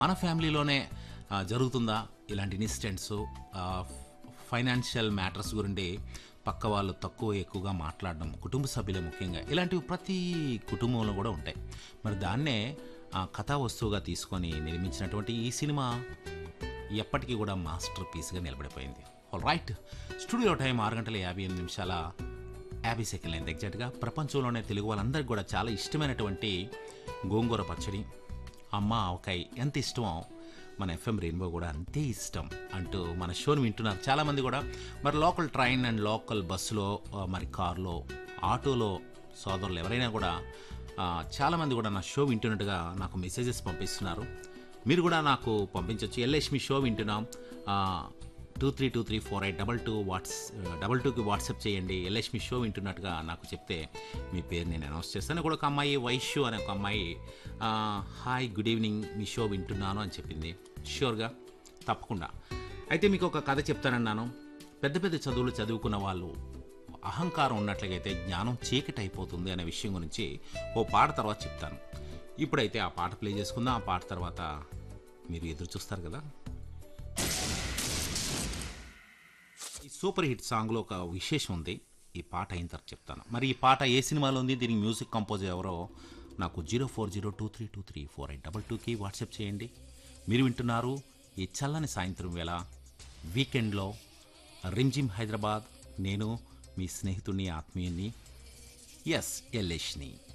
మన ఫ్యామిలీలోనే ఆ, జరుగుతుందా ఇలాంటి ఇన్సిడెంట్స్ ఫైనాన్షియల్ మ్యాటర్స్ గురించి పక్క వాళ్ళు తక్కువ ఎక్కువగా మాట్లాడడం కుటుంబ సభ్యులే ముఖ్యంగా ఇలాంటివి ప్రతి కుటుంబంలో కూడా ఉంటాయి మరి దాన్నే ఆ, కథా వస్తువుగా తీసుకొని నిర్మించినటువంటి ఈ సినిమా ఎప్పటికీ కూడా మాస్టర్ పీస్గా నిలబడిపోయింది ఆల్ రైట్ స్టూడియో టైం ఆరు గంటల యాభై ఎనిమిది నిమిషాల యాభై సెకండ్లు అయింది ఎగ్జాక్ట్గా ప్రపంచంలోనే తెలుగు వాళ్ళందరికీ కూడా చాలా ఇష్టమైనటువంటి గోంగూర పచ్చడి అమ్మ ఆవకాయ ఎంత ఇష్టమో మన ఎఫ్ఎం రెయిన్బో కూడా అంతే ఇష్టం అంటూ మన షోని వింటున్నారు చాలామంది కూడా మరి లోకల్ ట్రైన్ అండ్ లోకల్ బస్సులో ఆ, మరి కారులో ఆటోలో సోదరులు ఎవరైనా కూడా ఆ, చాలామంది కూడా నా షో వింటున్నట్టుగా నాకు మెసేజెస్ పంపిస్తున్నారు మీరు కూడా నాకు పంపించవచ్చు ఎల్ఎస్ మీ షో వింటున్నాం two three two three four eight double two వాట్స్ డబల్ టూకి వాట్సాప్ చేయండి ఎల్ఎస్ మీ షో వింటున్నట్టుగా నాకు చెప్తే మీ పేరు నేను అనౌన్స్ చేస్తాను ఇక్కడ ఒక అమ్మాయి వైశ్యు అనే ఒక అమ్మాయి ఆ, హాయ్ గుడ్ ఈవినింగ్ మీ షో వింటున్నాను అని చెప్పింది షూర్గా తప్పకుండా అయితే మీకు ఒక కథ చెప్తానన్నాను పెద్ద పెద్ద చదువులు చదువుకున్న వాళ్ళు అహంకారం ఉన్నట్లయితే జ్ఞానం చీకటి అయిపోతుంది అనే విషయం గురించి ఓ పాట తర్వాత చెప్తాను ఇప్పుడైతే ఆ పాట ప్లే చేసుకుందాం ఆ పాట తర్వాత మీరు ఎదురు చూస్తారు కదా ఈ సూపర్ హిట్ సాంగ్లో ఒక విశేషం ఉంది ఈ పాట అయిన తర్వాత చెప్తాను మరి ఈ పాట ఏ సినిమాలో ఉంది దీనికి మ్యూజిక్ కంపోజ్ ఎవరో నాకు zero four zero two three two three four eight double టూకి వాట్సాప్ చేయండి మీరు వింటున్నారు ఈ చల్లని సాయంత్రం వేళ వీకెండ్లో రిమ్జిమ్ హైదరాబాద్ నేను మీ స్నేహితుడిని ఆత్మీయుని ఎస్ ఎల్లేష్ని